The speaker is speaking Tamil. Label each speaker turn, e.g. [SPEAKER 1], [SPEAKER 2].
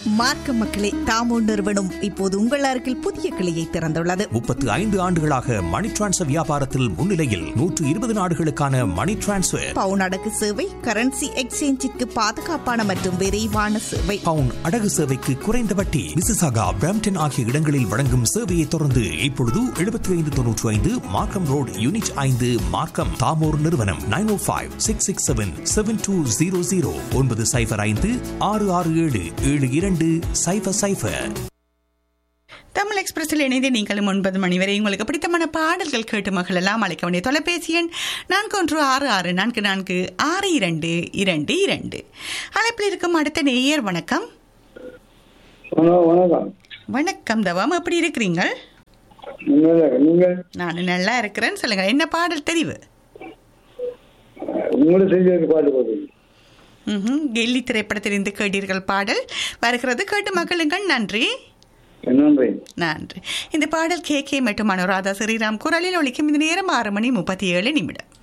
[SPEAKER 1] மார்க்க மக்களே தாமோ நிறுவனம் இப்போது உங்கள் அருகில் புதிய கிளையை திறந்துள்ளது
[SPEAKER 2] முப்பத்து ஐந்து ஆண்டுகளாக மணி டிரான்ஸ்ஃபர் வியாபாரத்தில் முன்னிலையில் நூற்று இருபது நாடுகளுக்கான மணி டிரான்ஸ்ஃபர்
[SPEAKER 1] பவுன் அடகு சேவை கரன்சி எக்ஸ்சேஞ்சிற்கு பாதுகாப்பான மற்றும் விரைவான சேவை
[SPEAKER 2] பவுன் அடகு சேவைக்கு குறைந்த வட்டி மிசிசாகா பிரம்டன் ஆகிய இடங்களில் வழங்கும் சேவையை தொடர்ந்து இப்பொழுது எழுபத்தி ஐந்து தொன்னூற்றி ஐந்து மார்க்கம் ரோடு யூனிட் ஐந்து மார்க்கம் தாமோர் நிறுவனம் nine O five six six seven seven two zero zero ஒன்பது சைஃபர் ஐந்து ஆறு ஆறு ஏழு ஏழு இரண்டு சைஃபர் சைஃபர்
[SPEAKER 3] தமிழ் எக்ஸ்பிரஸில் இணைந்து நீங்களும் ஒன்பது மணி வரை உங்களுக்கு பிடித்தமான பாடல்கள் கேட்டு மகளெல்லாம் அழைக்க வேண்டிய தொலைபேசி எண் நான்கு ஒன்று ஆறு ஆறு நான்கு நான்கு ஆறு இரண்டு இரண்டு இரண்டு அழைப்பில் இருக்கும் அடுத்த நேயர் வணக்கம்
[SPEAKER 4] ஹலோ வணக்கம்
[SPEAKER 3] வணக்கம் தவம் எப்படி இருக்கிறீங்க
[SPEAKER 4] நீங்கள் நீங்கள்
[SPEAKER 3] நான் நல்லா இருக்கிறேன்னு சொல்லுங்க என்ன பாடல் தெரிவு
[SPEAKER 4] உங்களை செய்தி பாட்டு போடுறீங்க
[SPEAKER 3] ம்ஹும். கெல்லி திரைப்படத்திலிருந்து கேட்டீர்கள் பாடல் வருகிறது கேட்டு மகளுங்கள் நன்றி
[SPEAKER 4] நன்றி
[SPEAKER 3] நன்றி இந்த பாடல் கே கே மற்றும் அனுராதா ஸ்ரீராம் குரலில் ஒழிக்கும் இந்த நேரம் ஆறு மணி முப்பத்தி ஏழு நிமிடம்